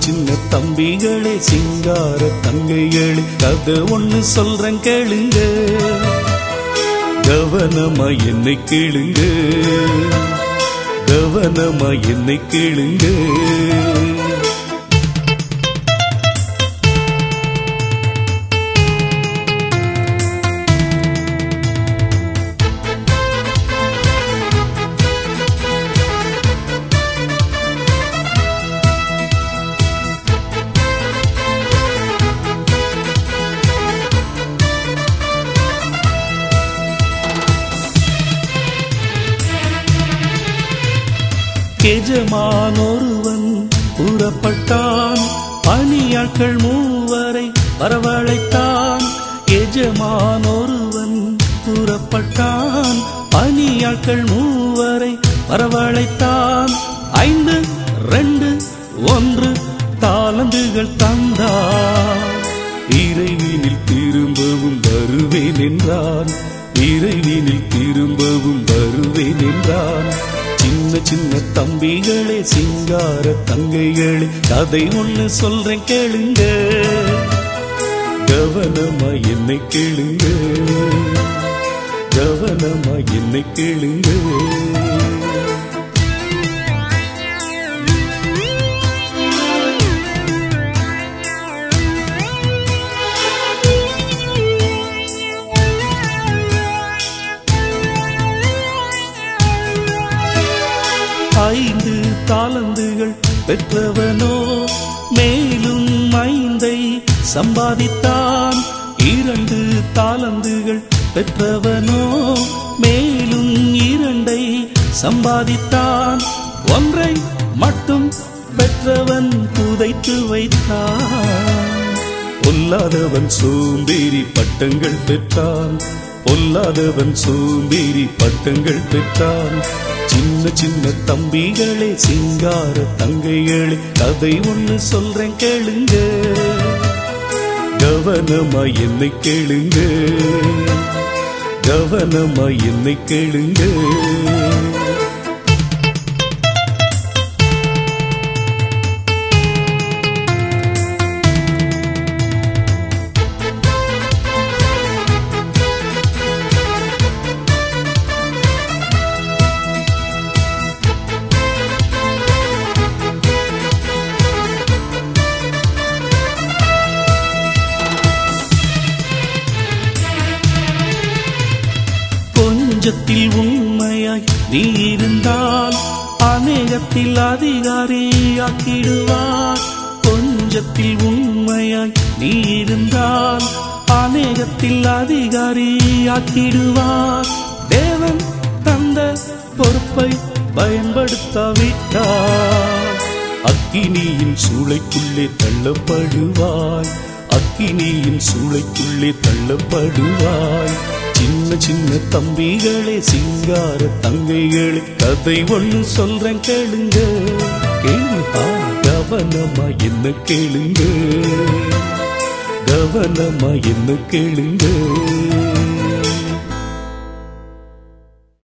சின்ன தம்பிகளே சிங்கார தங்கைகளே கதை ஒண்ணு சொல்றேன் கேளுங்க கவனமா என்னை கேளுங்க கவனமா என்னை கேளுங்க எஜமான் ஒருவன் கூறப்பட்டான் பணியாட்கள் மூவரை வரவழைத்தான் எஜமான் ஒருவன் கூறப்பட்டான் பணியாட்கள் மூவரை வரவழைத்தான் ஐந்து ரெண்டு ஒன்று தாளந்துகள் தந்தான் இறைவினில் திரும்பவும் வருவேன் என்றான் இறைவினில் திரும்பவும் வருவேன் என்றான் சின்ன சின்ன தம்பிகளே சிங்கார தங்கைகளே கதை ஒண்ணு சொல்றேன் கேளுங்க கவனமா என்னை கேளுங்க கவனமா என்னை கேளுங்க ஐந்து தாளந்துகள் பெற்றவனோ மேலும் ஐந்தை சம்பாதித்தான் இரண்டு தாளந்துகள் பெற்றவனோ மேலும் இரண்டை சம்பாதித்தான் ஒன்றை மட்டும் பெற்றவன் புதைத்து வைத்தான் பொல்லாதவன் சோம்பேறி பட்டங்கள் பெற்றான் பொல்லாதவன் சோம்பேறி பட்டங்கள் பெற்றான் சின்ன சின்ன தம்பிகளே சிங்கார தங்கைகளே கதை ஒண்ணு சொல்றேன் கேளுங்க கவனமா என்னை கேளுங்க கவனமா என்னை கேளுங்க கொஞ்சத்தில் உண்மையாய் நீ இருந்தால் அநேகத்தில் அதிகாரியாக்கிடுவார் கொஞ்சத்தில் உண்மையாய் நீ இருந்தால் அநேகத்தில் அதிகாரியாக்கிடுவார் தேவன் தந்த பொறுப்பை பயன்படுத்தாவிட்டார் அக்கினியின் சூளைக்குள்ளே தள்ளப்படுவாய் அக்கினியின் சூளைக்குள்ளே தள்ளப்படுவாய் சின்ன சின்ன தம்பிகளே சிங்கார தங்கைகளே கதை ஒண்ணு சொல்றேன் கேளுங்க கேளுப்பா கவனமா என்ன கேளுங்க கவனமா என்ன கேளுங்க